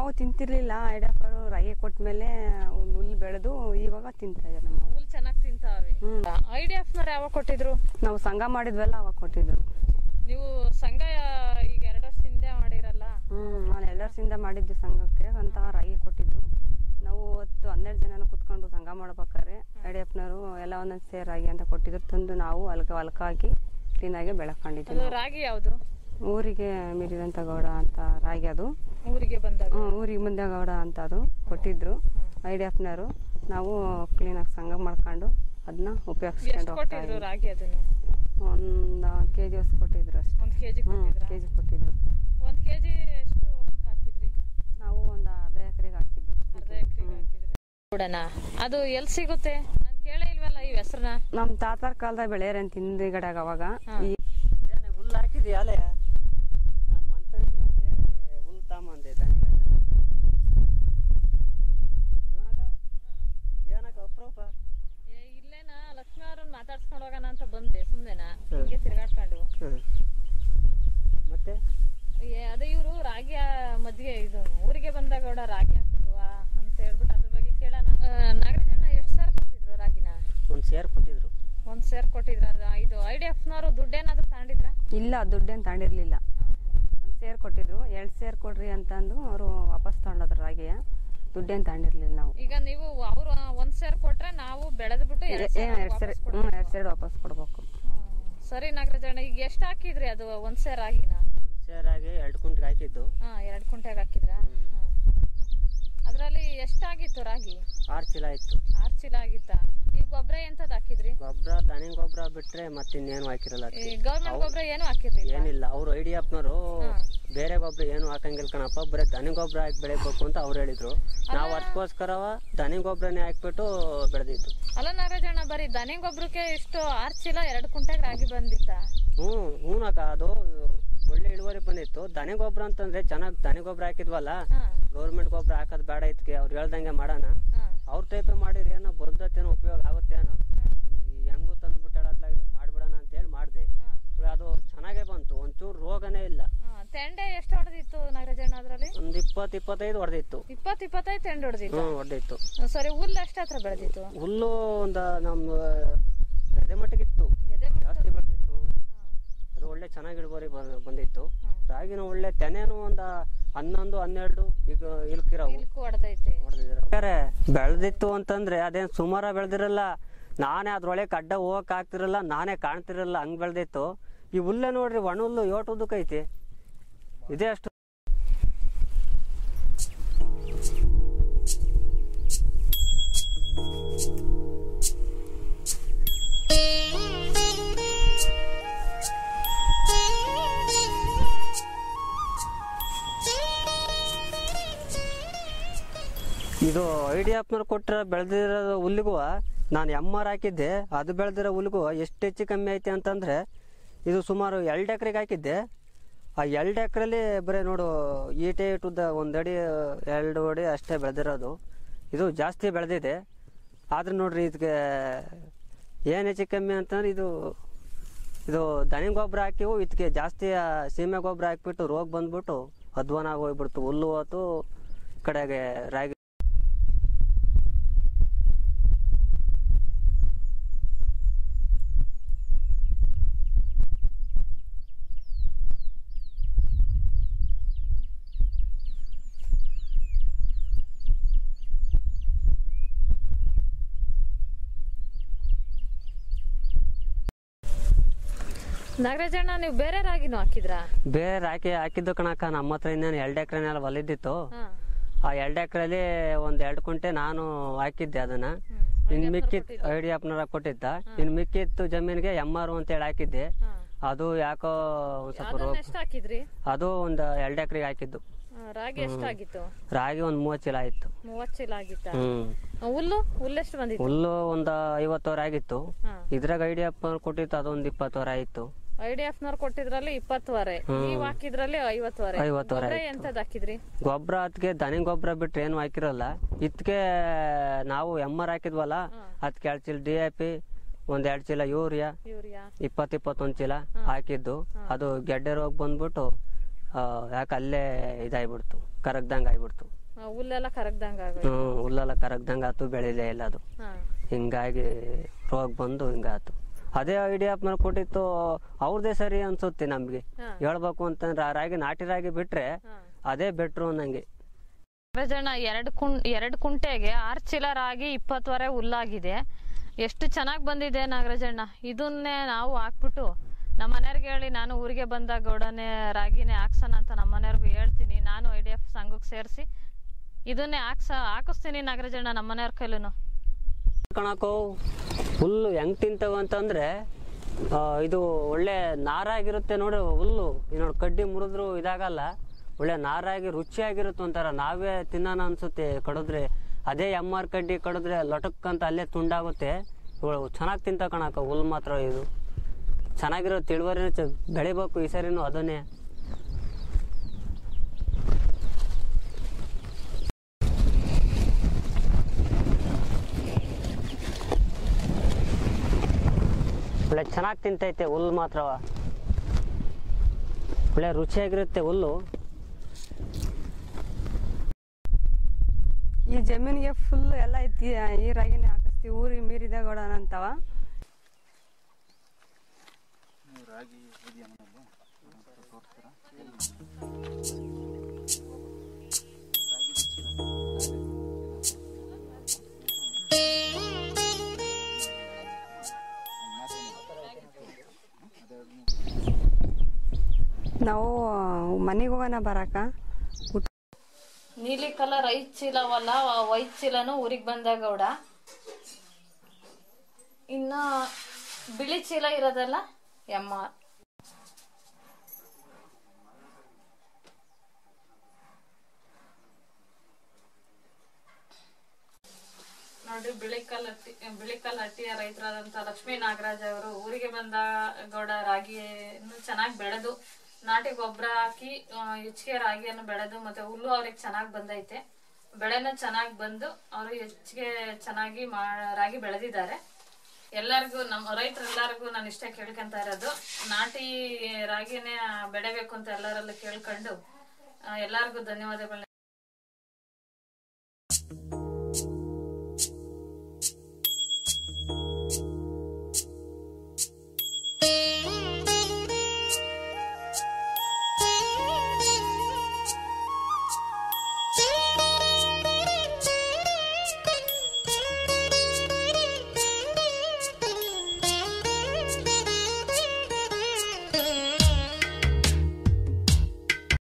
ನಾವು ತಿಂತಿರ್ಲಿಲ್ಲ ಐಡಿಯಾಪರು ರಾಗಿ ಕೊಟ್ಮೇಲೆ ಹುಲ್ಲು ಬೆಳೆದು ಇವಾಗ ತಿಂತಾ ಇದ್ದಾರೆ ನಮ್ಮ ಹುಲ್ ಚೆನ್ನಾಗಿ ತಿಂತಾವೆ ಐ ಡಿ ಎಫ್ ನವ್ರು ಯಾವಾಗ ಕೊಟ್ಟಿದ್ರು ನಾವು ಸಂಘ ಮಾಡಿದ್ವಲ್ಲ ಅವಾಗ ಕೊಟ್ಟಿದ್ರು ನೀವು ಸಂಘ ಈಗ ಎರಡು ವರ್ಷದಿಂದ ಮಾಡಿರಲ್ಲ ಹ್ಮ್ ನಾನು ಎರಡು ವರ್ಷದಿಂದ ಮಾಡಿದ್ದೆ ಸಂಘಕ್ಕೆ ಅಂತ ರಾಗಿ ಕೊಟ್ಟಿದ್ದು ನಾವು ಹೊತ್ತು ಹನ್ನೆರಡು ಜನ ಕೂತ್ಕೊಂಡು ಸಂಘ ಮಾಡ್ಬೇಕಾದ್ರೆ ಯಡಿಯಪ್ಪನವರು ಎಲ್ಲ ಒಂದೊಂದು ಸೇರ್ ರಾಗಿ ಅಂತ ಕೊಟ್ಟಿದ್ರು ತಂದು ನಾವು ಹೊಲ್ಕ ಹೊಲ್ಕ ಹಾಕಿ ಕ್ಲೀನಾಗಿ ಬೆಳ್ಕೊಂಡಿದ್ವಿ ಅದು ನಾವು. ರಾಗಿ ಯಾವುದು ಊರಿಗೆ ಮೀರಿದಂತ ಗೌಡ ಅಂತ ರಾಗಿ ಅದು ಊರಿಗೆ ಬಂದಾಗ ಹ್ಮ್, ಊರಿಗೆ ಮುಂದೆ ಗೌಡ ಅಂತ ಅದು ಕೊಟ್ಟಿದ್ರು ಐಡಿಯಪ್ಪನವರು ನಾವು ಕ್ಲೀನಾಗಿ ಸಂಘ ಮಾಡ್ಕೊಂಡು ಅದನ್ನ ಉಪಯೋಗಿಸ್ಕೊಂಡು ಎಷ್ಟು ಹೋಗ್ತಾ ಕೊಟ್ಟಿದ್ರು ಇದ್ವಿ ರಾಗಿ ಅದನ್ನು ಒಂದು ಕೆ ಜಿ ಅಷ್ಟು ಕೊಟ್ಟಿದ್ರು ಅಷ್ಟೇ ಒಂದ್ ಕೆಜಿ ಹ್ಞೂ ಕೊಟ್ಟಿದ್ರ ಕೆ ಜಿ ಕೊಟ್ಟಿದ್ರು ಒಂದ್ ಕೆಜಿ ಎಷ್ಟು ಹಾಕಿದ್ರಿ ನಾವು ಒಂದು ಅರ್ಧ ಎಕರೆಗೆ ಹಾಕಿದ್ವಿ ಅರ್ಧ ಎಕರೆಗೆ ಹಾಕಿದ್ರಿ ನೋಡೋಣ ಅದು ಎಲ್ಲಿ ಸಿಗುತ್ತೆ ನಾನು ಕೇಳೇ ಇಲ್ವಲ್ಲ ಈ ಹೆಸರನ್ನ ನಮ್ಮ ತಾತಾರ ಕಾಲದಾಗ ಬೆಳೆಯರೆ ಅಂತ ಹಿಂದಿಗಡೆಗ ಅವಾಗ ಈ ಏನೇ ಹುಲ್ಲು ಹಾಕಿದ್ರಿ ಅಲೆ ನಾನು ಮಂತಳಿಗೆ ಅಂತ ಹೇಳಿ ಹುಲ್ಲು ತಾಂಬಂದೆ ದನಿಗೆ ಏನಕ್ಕ ಏನಕ್ಕ ಅಪ್ರೂಪ ಇಲ್ಲೇನ ಲಕ್ಷ್ಮಿ ಅವ್ರನ್ನ ಮಾತಾಡ್ಸ್ಕೊಂಡು ಹೋಗೋಣ ಅಂತ ಬಂದೆ ಸುಮ್ನೆನ ಹಿಂಗೆ ತಿರ್ಗಾಡ್ಕೊಂಡು ಹ್ಞೂ ಮತ್ತೆ ಏ, ಅದೇ ಇವರು ರಾಗಿ ಆ, ಮದ್ವೆ ಇದು ಊರಿಗೆ ಬಂದಾಗ ಕೂಡ ರಾಗಿ ಹಾಕಿದ್ವಾ ಅಂತ ಹೇಳ್ಬಿಟ್ಟು ಅದ್ರ ಬಗ್ಗೆ ಕೇಳೋಣ ನಾಗರಾಜಣ್ಣ ಎಷ್ಟು ಸಾವಿರ ಕೊಟ್ಟಿದ್ರು ರಾಗಿನ ಒಂದು ಸೇರ್ ಕೊಟ್ಟಿದ್ರು ಒಂದ್ ಸೇರ್ ಕೊಟ್ಟಿದ್ರ ಇದು ಐ ಡಿ ಎಫ್ನವರು ದುಡ್ಡೇನಾದ್ರು ತಗೊಂಡಿದ್ರ ಇಲ್ಲ ದುಡ್ಡೇನು ತಗೊಂಡಿರ್ಲಿಲ್ಲ ಒಂದು ಸೇರ್ ಕೊಟ್ಟಿದ್ರು ಎರಡು ಸೇರ್ ಕೊಡ್ರಿ ಅಂತಂದು ಅವರು ವಾಪಸ್ ತಗೊಂಡೋದ್ರು ರಾಗಿಯ ದುಡ್ಡೇನು ತಗೊಂಡಿರ್ಲಿಲ್ಲ ನಾವು ಈಗ ನೀವು ಅವ್ರು ಒಂದ್ ಸೇರ್ ಕೊಟ್ರೆ ನಾವು ಬೆಳೆದ್ಬಿಟ್ಟು ಎರಡ್ ಸೇರ್ ಎರಡು ಸೇರ್ ವಾಪಸ್ ಹ್ಞೂ ಕೊಡ್ಬೇಕು. ಎರಡು ಸೇರ್ ವಾಪಸ್ ಕೊಡ್ಬೇಕು ಹ್ಮ್. ಸರಿ ನಾಗರಾಜಣ್ಣ ಈಗ ಎಷ್ಟು ಹಾಕಿದ್ರಿ ಅದು ಒಂದ್ ಸೇರ್ ರಾಗಿನ ಒಂದು ಸೇರಾಗಿ ಎರಡು ಕುಂಟ್ಗೆ ಹಾಕಿದ್ದು ಹಾ ಎರಡ್ ಕುಂಟೆಗೆ ಹಾಕಿದ್ರ ಅದ್ರಲ್ಲಿ ಎಷ್ಟಾಗಿತ್ತು ರಾಗಿ ಆರು ಚೀಲ ಇತ್ತು ಆರ್ ಚೀಲ ಆಗಿತ್ತ ಈಗ ಗೊಬ್ಬರ ಎಂತದ್ ಹಾಕಿದ್ರಿ ಗೊಬ್ಬರ ದನಿ ಗೊಬ್ಬರ ಬಿಟ್ರೆ ಮತ್ತಿನ್ನೇನು ಹಾಕಿರಲ್ಲ ಅದಕ್ಕೆ ಗೌರ್ಮೆಂಟ್ ಗೊಬ್ಬರ ಏನು ಹಾಕಿರ್ಲಿಲ್ಲ ಏನಿಲ್ಲ ಅವ್ರು ಐ ಡಿ ಎಫ್ನವರು ಬೇರೆ ಗೊಬ್ಬರ ಏನು ಹಾಕಂಗಿಲ್ಲ ಕಣಪ್ಪ ಬರೀ ದನಿ ಗೊಬ್ಬರ ಹಾಕಿ ಬೆಳಿಬೇಕು ಅಂತ ಅವ್ರು ಹೇಳಿದ್ರು ನಾವು ಅದಕ್ಕೋಸ್ಕರವ ದನಿ ಗೊಬ್ಬರನೇ ಹಾಕ್ಬಿಟ್ಟು ಬೆಳೆದಿದ್ದು ಅಲ್ಲ ನಾಗರಾಜಣ್ಣ ಬರೀ ದನಿ ಗೊಬ್ಬರಕ್ಕೆ ಇಷ್ಟು ಆರ್ ಚೀಲ ಎರಡು ಕುಂಟೆಗೆ ರಾಗಿ ಬಂದಿತ್ತ ಹ್ಞೂ ಹ್ಞೂನಕ್ಕ ಅದು ಒಳ್ಳೆ ಇಳುವರಿ ಬಂದಿತ್ತು ದನಿ ಗೊಬ್ಬರ ಅಂತಂದ್ರೆ ಚೆನ್ನಾಗಿ ದನಿ ಗೊಬ್ಬರ ಹಾಕಿದ್ವಲ್ಲ ಹಾ ಗೌರ್ಮೆಂಟ್ ಗೊಬ್ಬರ ಹಾಕೋದು ಬೇಡ ಇದಕ್ಕೆ ಅವ್ರು ಹೇಳ್ದಂಗೆ ಮಾಡೋಣ ಹಾ ಅವ್ರ ಟೈಪೇ ಮಾಡಿರಿ ಏನೋ ಬಂದತ್ತೇನೋ ಉಪಯೋಗ ಆಗುತ್ತೇನೋ ಈ ಹೆಂಗೂ ತಂದ್ಬಿಟ್ಟಾಡತ್ಲಾಗೆ ಮಾಡ್ಬಿಡೋಣ ಅಂತೇಳಿ ಮಾಡಿದೆ ಹಾ ಅದು ಚೆನ್ನಾಗೇ ಬಂತು ಒಂಚೂರು ರೋಗನೇ ಇಲ್ಲ ಹಾ ತೆಂಡೆ ಎಷ್ಟು ಹೊಡೆದಿತ್ತು ನಾಗರಾಜಣ್ಣ ಅದ್ರಲ್ಲಿ ಒಂದು ಇಪ್ಪತ್ತು ಇಪ್ಪತ್ತೈದು ಹೊಡೆದಿತ್ತು ಇಪ್ಪತ್ ಇಪ್ಪತ್ತೈದು ತೆಂಡೆ ಹೊಡೆದಿತ್ತು ಹ್ಞೂ ಹೊಡೆದಿತ್ತು ಸರಿ ಹುಲ್ಲು ಎಷ್ಟು ಹತ್ರ ಬೆಳೆದಿತ್ತು ಹುಲ್ಲು ಒಂದು ನಮ್ಮ ಎದೆ ಮಟ್ಟಿಗಿತ್ತು ಎದೆ ಮಟ್ಟ- ಜಾಸ್ತಿ ಬೆಳೆದಿತ್ತು ಹಾ. ಅದು ಒಳ್ಳೆ ಚೆನ್ನಾಗಿ ಇಳುವರಿ ಬ- ಬಂದಿತ್ತು ಹ್ಮ್. ರಾಗಿನ ಒಳ್ಳೆ ತೆನೆನೂ ಒಂದು ಹನ್ನೊಂದು ಹನ್ನೆರಡು ಈಗ ಇಲ್ಕಿರವು ಇಲ್ಕು ಹೊಡೆದೈತೆ ಬೆಳೆದಿತ್ತು ಅಂತಂದ್ರೆ ಅದೇನ್ ಸುಮಾರ ಬೆಳೆದಿರಲ್ಲ ನಾನೇ ಅದ್ರೊಳಗೆ ಅಡ್ಡ ಹೋಗಕ್ ಆಗ್ತಿರಲ್ಲ ನಾನೇ ಕಾಣ್ತಿರಲ್ಲ ಹಂಗ್ ಬೆಳೆದಿತ್ತು ಈ ಹುಲ್ಲೆ ನೋಡ್ರಿ ಒಣ ಹುಲ್ಲು ಏಟ್ ಉದ್ದಕ್ಕೈತಿ ಇದೇ ಅಷ್ಟು ಇದು ಐಡಿಯಾಪ್ನವ್ರು ಕೊಟ್ಟಿರೋ ಬೆಳೆದಿರೋ ಹುಲ್ಲಿಗೂ ನಾನು ಎಮ್ ಆರ್ ಹಾಕಿದ್ದೆ ಅದು ಬೆಳೆದಿರೋ ಹುಲ್ಲಿಗೂ ಎಷ್ಟು ಹೆಚ್ಚು ಕಮ್ಮಿ ಐತೆ ಅಂತಂದ್ರೆ ಇದು ಸುಮಾರು ಎರಡು ಎಕರೆಗೆ ಹಾಕಿದ್ದೆ ಆ ಎರಡು ಎಕರೆಲಿ ಬರೀ ನೋಡು ಈಟೆ ಇಟ್ಟುದ್ದ ಒಂದು ಅಡಿ ಎರಡು ಅಡಿ ಅಷ್ಟೇ ಬೆಳೆದಿರೋದು ಇದು ಜಾಸ್ತಿ ಬೆಳೆದಿದೆ ಆದ್ರೆ ನೋಡ್ರಿ ಇದಕ್ಕೆ ಏನು ಹೆಚ್ಚು ಕಮ್ಮಿ ಅಂತಂದ್ರೆ ಇದು ಇದು ದನಿ ಗೊಬ್ಬರ ಹಾಕಿವು ಇದಕ್ಕೆ ಜಾಸ್ತಿ ಆ ಸೀಮೆ ಗೊಬ್ಬರ ಹಾಕ್ಬಿಟ್ಟು ರೋಗ ಬಂದ್ಬಿಟ್ಟು ಅಧ್ವಾನ ಆಗಿ ಹೋಗ್ಬಿಡ್ತು ಹುಲ್ಲು ಹೋತು ಈ ಕಡೆಗೆ ರಾಗಿ ನಾಗರಾಜಣ್ಣ ನೀವು ಬೇರೆ ರಾಗಿನೂ ಹಾಕಿದ್ರಾ ಬೇರೆ ಹಾಕಿ ಹಾಕಿದ್ದು ಕಣಕ್ಕ ನಮ್ಮ ಹತ್ರ ಇನ್ನೇನು ಎರಡು ಎಕರೆನೆಲ್ಲ ಹೊಲಿದ್ದಿತ್ತು ಹಾ ಆ ಎರಡು ಎಕರೆಲಿ ಒಂದ್ ಎರಡು ಕುಂಟೆ ನಾನು ಹಾಕಿದ್ದೆ ಅದನ್ನ ಇನ್ ಮಿಕ್ಕಿತ್ ಐಡಿಯಾಪ್ನರ ಕೊಟ್ಟಿದ್ದ ಇನ್ ಮಿಕ್ಕಿತ್ತು ಜಮೀನಿಗೆ ಎಮ್ ಆರ್ ಅಂತೇಳಿ ಹಾಕಿದ್ದೆ ಹಾ ಅದು ಯಾಕೋ ಒಂದ್ ಸ್ವಲ್ಪ ರೋಗ ಅದನ್ನ ಎಷ್ಟು ಹಾಕಿದ್ರಿ ಅದು ಒಂದ್ ಎರಡು ಎಕರೆಗೆ ಹಾಕಿದ್ದು ಆ, ರಾಗಿ ಎಷ್ಟಾಗಿತ್ತು ರಾಗಿ ಒಂದ್ ಮೂವತ್ತು ಚೀಲ ಆಯ್ತು ಮೂವತ್ ಚೀಲ ಆಗಿತ್ತ ಹ್ಮ್ ಹುಲ್ಲು ಹುಲ್ಲೆಷ್ಟು ಬಂದಿತ್ತು ಹುಲ್ಲು ಒಂದ್ ಐವತ್ತವರೆ ಆಗಿತ್ತು ಹಾ ಇದ್ರಾಗ ಐಡಿಯಪ್ಪ ಕೊಟ್ಟಿತ್ತು ಅದೊಂದ್ ಇಪ್ಪತ್ತವರೆ ಆಯ್ತು ಐ ಡಿ ಎಫ್ ನವ್ರು ಕೊಟ್ಟಿದ್ರಲ್ಲಿ ಇಪ್ಪತ್ತುವರೆ ನೀವ್ ಹಾಕಿದ್ರಲ್ಲಿ ಐವತ್ತುವರೆ ಐವತ್ತುವರೆ ಗೊಬ್ಬರ ಎಂತದ್ ಹಾಕಿದ್ರಿ ಗೊಬ್ಬರ ಅದಕ್ಕೆ ದನಿ ಗೊಬ್ಬರ ಬಿಟ್ರೆ ಏನು ಹಾಕಿರಲ್ಲ ಇದಕ್ಕೆ ನಾವು ಎಮ್ ಆರ್ ಹಾಕಿದ್ವಲ್ಲ ಅದಕ್ಕೆ ಎರಡು ಚೀಲ ಡಿ ಎ ಪಿ ಒಂದ್ ಎರಡು ಚೀಲ ಯೂರಿಯಾ ಯೂರಿಯಾ ಇಪ್ಪತ್ ಇಪ್ಪತ್ತೊಂದ್ ಚೀಲ ಹಾಕಿದ್ದು ಅದು ಗೆಡ್ಡೆ ರೋಗ ಬಂದ್ಬಿಟ್ಟು ಆ, ಯಾಕೆ ಅಲ್ಲೇ ಇದಾಗ್ಬಿಡ್ತು ಕರಗ್ದಂಗೆ ಆಗ್ಬಿಡ್ತು ಆ, ಹುಲ್ಲೆಲ್ಲ ಕರಗ್ದಂಗ ಆಗ ಹ್ಮ್, ಹುಲ್ಲೆಲ್ಲ ಕರಗ್ದಂಗೆ ಆತು ಬೆಳಿಲೇ ಇಲ್ಲ ಅದು ಹಾ ಹಿಂಗಾಗಿ ರೋಗ ಬಂದು ಹಿಂಗಾತು ಅದೇ ಐಡಿಯಾ ಮೇಲೆ ಕೊಟ್ಟಿತ್ತು ಅವ್ರದೇ ಸರಿ ಅನ್ಸುತ್ತೆ ನಮ್ಗೆ ಹಾ. ಹೇಳ್ಬೇಕು ಅಂತಂದ್ರೆ ಆ ರಾಗಿ ನಾಟಿ ರಾಗಿ ಬಿಟ್ರೆ ಹಾ ಅದೇ ಬೆಟ್ರು ಅನ್ನಂಗೆ ನಾಗರಾಜಣ್ಣ ಎರಡು ಕುಂ ಎರಡು ಕುಂಟೆಗೆ ಆರು ಚೀಲ ರಾಗಿ ಇಪ್ಪತ್ತುವರೆ ಹುಲ್ಲಾಗಿದೆ ಎಷ್ಟು ಚೆನ್ನಾಗಿ ಬಂದಿದೆ ನಾಗರಾಜಣ್ಣ ಇದನ್ನೇ ನಾವು ಹಾಕ್ಬಿಟ್ಟು ನಮ್ಮ ಮನೆಯವ್ರಿಗೆ ಹೇಳಿ ನಾನು ಊರಿಗೆ ಬಂದಾಗ ಗೌಡನೆ ರಾಗಿನೇ ಹಾಕ್ಸೋಣ ಅಂತ ನಮ್ಮ ಮನೆಯವ್ರಿಗೂ ಹೇಳ್ತೀನಿ ನಾನು ಐ ಡಿ ಎಫ್ ಸಂಘಕ್ಕೆ ಸೇರಿಸಿ ಇದನ್ನೇ ಹಾಕ್ಸ ಹಾಕಿಸ್ತೀನಿ ನಾಗರಾಜಣ್ಣ ನಮ್ಮ ಮನೆಯವ್ರ ಕೈಲೂ ಕಣಕೋ ಹುಲ್ಲು ಹೆಂಗ್ ತಿಂತವ ಅಂತಂದ್ರೆ ಆ, ಇದು ಒಳ್ಳೆ ನಾರಾಗಿರುತ್ತೆ ನೋಡಿ ಹುಲ್ಲು ಈ ನೋಡಿ ಕಡ್ಡಿ ಮುರಿದ್ರು ಇದಾಗಲ್ಲ ಒಳ್ಳೆ ನಾರಾಗಿ ರುಚಿಯಾಗಿರುತ್ತೆ ಒಂಥರ ನಾವೇ ತಿನ್ನೋಣ ಅನ್ಸುತ್ತೆ ಕಡಿದ್ರೆ ಅದೇ ಎಮ್ ಆರ್ ಕಡ್ಡಿ ಕಡಿದ್ರೆ ಲಟಕ್ ಅಂತ ಅಲ್ಲೇ ತುಂಡಾಗುತ್ತೆ ಇವು ಚೆನ್ನಾಗಿ ತಿಂತ ಕಣಕ ಹುಲ್ಲು ಮಾತ್ರ ಇದು ಚೆನ್ನಾಗಿರೋ ತಿಳುವರಿನ ಚ ಬೆಳಿಬೇಕು ಈ ಸರಿನೂ ಅದನ್ನೇ ಒಳ್ಳೆ ಚೆನ್ನಾಗಿ ತಿಂತೈತೆ ಹುಲ್ಲು ಮಾತ್ರ ಒಳ್ಳೆ ರುಚಿಯಾಗಿರುತ್ತೆ ಹುಲ್ಲು ಈ ಜಮೀನಿಗೆ ಫುಲ್ ಎಲ್ಲ ಐತಿ ಈ ರಾಗಿನೇ ಹಾಕಿಸ್ತೀವಿ ಊರಿಗೆ ಮೀರಿದ ಗೋಡನ ಅಂತವ ನಾವು ಮನೆಗೆ ಹೋಗೋಣ ಬರಾಕ ಊಟ ನೀಲಿ ಕಲರ್ ಐದ್ ಚೀಲವಲ್ಲ ಐದ್ ಚೀಲನು ಊರಿಗೆ ಬಂದ ಗೌಡ ಇನ್ನ ಬಿಳಿ ಚೀಲ ಇರೋದಲ್ಲ ಎಮ್ಮ ನೋಡ್ರಿ ಬಿಳಿ ಕಲ್ ಹಟ್ಟಿ ಬಿಳಿ ಕಲ್ ಹಟ್ಟಿಯ ರೈತರಾದಂತ ಲಕ್ಷ್ಮೀ ನಾಗರಾಜ್ ಅವರು ಊರಿಗೆ ಬಂದ ಗೌಡ ರಾಗಿಯನ್ನು ಚೆನ್ನಾಗಿ ಬೆಳೆದು ನಾಟಿ ಗೊಬ್ಬರ ಹಾಕಿ ಆ, ಹೆಚ್ಚಿಗೆ ರಾಗಿಯನ್ನು ಬೆಳೆದು ಮತ್ತೆ ಹುಲ್ಲು ಅವ್ರಿಗೆ ಚೆನ್ನಾಗಿ ಬಂದೈತೆ ಬೆಳೆನೂ ಚೆನ್ನಾಗಿ ಬಂದು ಅವರು ಹೆಚ್ಚಿಗೆ ಚೆನ್ನಾಗಿ ಮಾ ರಾಗಿ ಬೆಳೆದಿದ್ದಾರೆ ಎಲ್ಲರಿಗೂ ನಮ್ಮ ರೈತರೆಲ್ಲರಿಗೂ ನಾನು ಇಷ್ಟ ಕೇಳ್ಕೊಂತ ಇರೋದು ನಾಟಿ ರಾಗಿನೇ ಬೆಳೆಬೇಕು ಅಂತ ಎಲ್ಲರಲ್ಲೂ ಕೇಳ್ಕೊಂಡು ಆ, ಎಲ್ಲರಿಗೂ ಧನ್ಯವಾದಗಳನ್ನ